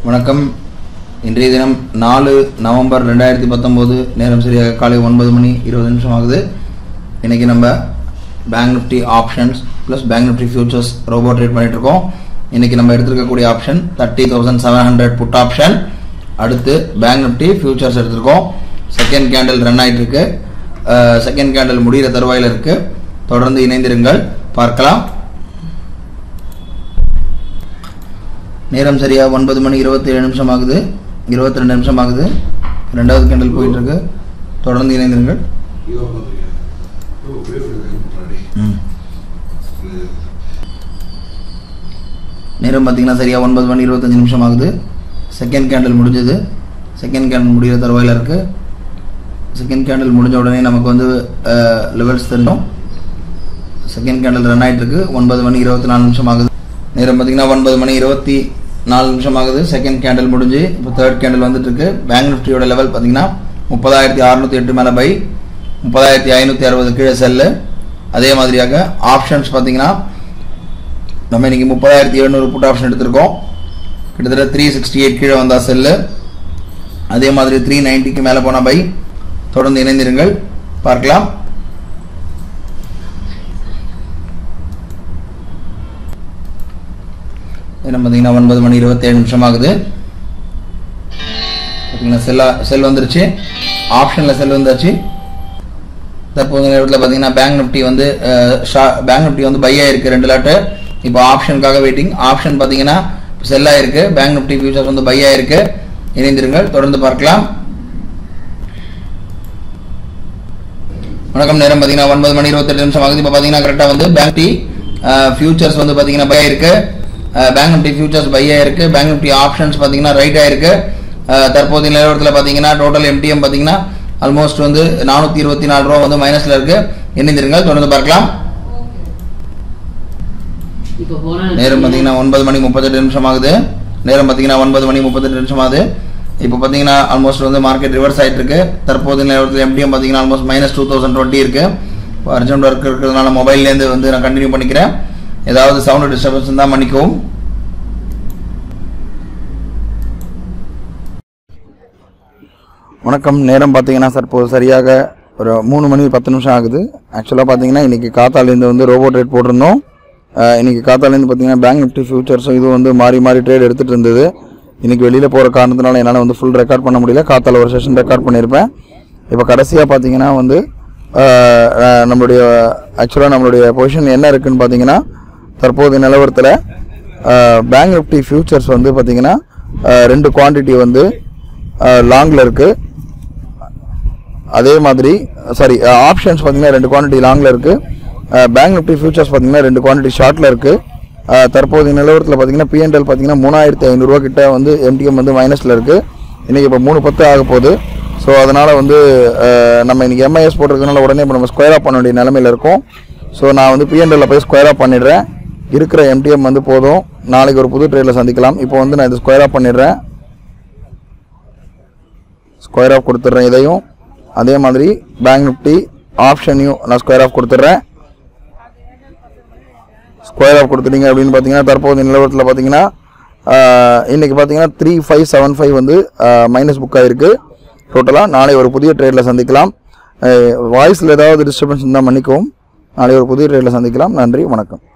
வணக்கம் இன்றைய தினம் நாலு நவம்பர் ரெண்டாயிரத்தி பத்தொம்போது நேரம் சரியாக காலை ஒன்பது மணி இருபது நிமிஷம் ஆகுது இன்னைக்கு நம்ம bank Nifty options plus bank Nifty futures robo trade பண்ணிட்டு இருக்கோம் இன்னைக்கு நம்ம எடுத்திருக்கக்கூடிய option thirty thousand seven hundred put option அடுத்து பேங்க் நிஃப்டி ஃபியூச்சர்ஸ் எடுத்திருக்கோம் செகண்ட் கேண்டில் ரன் ஆயிட்டு இருக்கு செகண்ட் கேண்டில் முடிகிற தருவாயில் இருக்கு தொடர்ந்து இணைந்திருங்கள் பார்க்கலாம் நேரம் சரியா ஒன்பது மணி இருபத்தி ஏழு நிமிஷம் ஆகுது இருபத்தி ரெண்டு நிமிஷம் ஆகுது ரெண்டாவது கேண்டல் போயிட்டு இருக்கு தொடர்ந்து இணைந்திருங்கள் யோகா பண்றீங்க ஓ உபயோகம் முன்னாடி ம். இது நேரம் பார்த்தீங்கன்னா சரியா ஒன்பது மணி இருபத்தஞ்சு நிமிஷம் ஆகுது செகண்ட் கேண்டில் முடிஞ்சது செகண்ட் கேண்டில் முடிகிற தருவாயில் இருக்கு செகண்ட் கேண்டில் முடிஞ்ச உடனே நமக்கு வந்து லெவல்ஸ் தெரிஞ்சோம் செகண்ட் கேண்டில் ரன் ஆயிட்டு இருக்கு ஒன்பது மணி இருபத்தி நாலு நிமிஷம் ஆகுது நேரம் பார்த்தீங்கன்னா ஒன்பது மணி இருபத்தி நாலு நிமிஷம் ஆகுது செகண்ட் கேண்டில் முடிஞ்சு இப்போ தேர்ட் கேண்டில் வந்துட்டு இருக்கு பேங்க் நிஃப்டியோட லெவல் பார்த்தீங்கன்னா முப்பதாயிரத்தி அறுநூத்தி எட்டு மேலே பை முப்பதாயிரத்தி ஐநூற்றி அறுபது கீழே செல்லு அதே மாதிரியாக ஆப்ஷன்ஸ் பார்த்தீங்கன்னா நம்ம இன்னைக்கு முப்பதாயிரத்தி எழுநூறு புட் ஆப்ஷன் எடுத்திருக்கோம் கிட்டத்தட்ட த்ரீ சிக்ஸ்டி எயிட் கீழே வந்தா செல்லு அதே மாதிரி த்ரீ நைன்ட்டிக்கு மேலே போன பை தொடர்ந்து இணைந்திருங்கள் பார்க்கலாம் நேரம் பார்த்தீங்கன்னா ஒன்பது மணி இருபத்தேழு நிமிஷம் ஆகுது பார்த்தீங்கன்னா செல்லா செல் வந்துருச்சு ஆப்ஷனில் செல் வந்தாச்சு தற்போது நேரத்தில் பார்த்தீங்கன்னா பேங்க் நிஃப்டி வந்து பேங்க் நிஃப்டி வந்து பை ஆயிருக்கு ரெண்டு லாட்டு இப்போ ஆப்ஷனுக்காக வெயிட்டிங் ஆப்ஷன் பார்த்தீங்கன்னா செல் ஆயிருக்கு பேங்க் நிஃப்டி ஃபியூச்சர்ஸ் வந்து பை ஆயிருக்கு இணைந்திருங்கள் தொடர்ந்து பார்க்கலாம் வணக்கம் நேரம் பார்த்தீங்கன்னா ஒன்பது மணி இருபத்தெட்டு நிமிஷம் ஆகுது இப்போ பார்த்தீங்கன்னா கரெக்டாக வந்து பேங்க் டி ஃபியூச்சர்ஸ் வந்து பார்த்தீங்கன்னா பை ஆயிருக்கு பேங்க் நிஃப்டி ஃபியூச்சர்ஸ் பை ஆயிருக்கு பேங்க் நிஃப்டி ஆப்ஷன்ஸ் பார்த்தீங்கன்னா ரைட் ஆயிருக்கு அஹ், தற்போதைய நிலவரத்தில் பார்த்தீங்கன்னா டோட்டல் எம்டிஎம் பார்த்தீங்கன்னா ஆல்மோஸ்ட் வந்து நானூற்றி இருபத்தி நாலு ரூபா வந்து மைனஸில் இருக்கு இணைந்திருங்கள் தொடர்ந்து பார்க்கலாம் இப்போ போனா நேரம் பார்த்தீங்கன்னா ஒன்பது மணி முப்பத்தெட்டு நிமிஷம் ஆகுது நேரம் பார்த்தீங்கன்னா ஒன்பது மணி முப்பத்தெட்டு நிமிஷம் ஆகுது இப்போ பார்த்தீங்கன்னா ஆல்மோஸ்ட் வந்து மார்க்கெட் ரிவர்ஸ் ஆயிட்டு இருக்கு தற்போது நிலவரத்தில் எம்டிஎம் பார்த்தீங்கன்னா almost minus two thousand twenty இருக்கு இப்போ அர்ஜென்ட் ஒர்க் இருக்கிறதுனால மொபைல்லேருந்து வந்து நான் கண்டினியூ பண்ணிக்கிறேன் ஏதாவது சவுண்ட் டிஸ்டர்பன்ஸ் இருந்தால் மன்னிக்கவும் வணக்கம் நேரம் பார்த்தீங்கன்னா தற்போது சரியாக ஒரு மூணு மணி பத்து நிமிஷம் ஆகுது ஆக்சுவலாக பார்த்தீங்கன்னா இன்றைக்கி காத்தாலேருந்து வந்து ரோபோ ட்ரேட் போட்டிருந்தோம் அஹ் இன்னைக்கு காத்தாலேருந்து பார்த்தீங்கன்னா பேங்க் நிஃப்டி ஃபியூச்சர்ஸும் இதுவும் வந்து மாறி மாறி ட்ரேட் எடுத்துகிட்டு இருந்தது இன்றைக்கி வெளியில் போகிற காரணத்தினால என்னால் வந்து ஃபுல் ரெக்கார்ட் பண்ண முடியல காத்தால ஒரு செஷன் ரெக்கார்ட் பண்ணியிருப்பேன் இப்போ கடைசியாக பார்த்தீங்கன்னா வந்து அஹ், அஹ், நம்மளுடைய ஆக்சுவலாக நம்மளுடைய பொசிஷன் என்ன இருக்குன்னு பார்த்தீங்கன்னா தற்போதைய நிலவரத்தில் பேங்க் நிஃப்டி ஃபியூச்சர்ஸ் வந்து பார்த்தீங்கன்னா அஹ், ரெண்டு குவான்டிட்டி வந்து லாங்கில் இருக்குது அதே மாதிரி சாரி ஆப்ஷன்ஸ் பார்த்தீங்கன்னா ரெண்டு குவான்டிட்டி லாங்கில் இருக்குது பேங்க் நிஃப்டி ஃபியூச்சர்ஸ் பார்த்தீங்கன்னா ரெண்டு குவான்டிட்டி ஷார்ட்டில் இருக்குது தற்போதைய நிலவரத்தில் பார்த்தீங்கன்னா பிஎன்எல் பார்த்தீங்கன்னா மூணாயிரத்தி ஐநூறுரூவா கிட்ட வந்து எம்டிஎம் வந்து மைனஸில் இருக்குது இன்றைக்கி இப்போ மூணு பத்து ஆக போகுது ஸோ அதனால் வந்து அஹ், நம்ம இன்றைக்கி எம்ஐஎஸ் போட்டிருக்கனால உடனே இப்போ நம்ம ஸ்கொயர் ஆஃப் பண்ண வேண்டிய நிலமையில இருக்கோம் ஸோ நான் வந்து பிஎன்எல்ல போய் ஸ்கொயர் ஆஃப் பண்ணிடுறேன் இருக்கிற எம்டிஎம் வந்து போதும் நாளைக்கு ஒரு புது ட்ரேடில் சந்திக்கலாம் இப்போ வந்து நான் இது ஸ்கொயர் ஆஃப் பண்ணிடுறேன் ஸ்கொயர் ஆஃப் கொடுத்துட்றேன் இதையும் அதே மாதிரி பேங்க் நிஃப்டி ஆப்ஷனையும் நான் ஸ்கொயர் ஆஃப் கொடுத்துட்றேன் ஸ்கொயர் ஆஃப் கொடுத்துட்டீங்க அப்படின்னு பார்த்தீங்கன்னா தற்போது நிலவரத்தில் பார்த்தீங்கன்னா ஆஹ், இன்னைக்கு பார்த்தீங்கன்னா த்ரீ ஃபைவ் செவன் ஃபைவ் வந்து மைனஸ் புக் ஆயிருக்கு டோட்டலாக நாளை ஒரு புதிய ட்ரேடில் சந்திக்கலாம் வாய்ஸில் ஏதாவது டிஸ்டர்பன்ஸ் இருந்தால் மன்னிக்கவும் நாளை ஒரு புதிய ட்ரேடில் சந்திக்கலாம் நன்றி வணக்கம்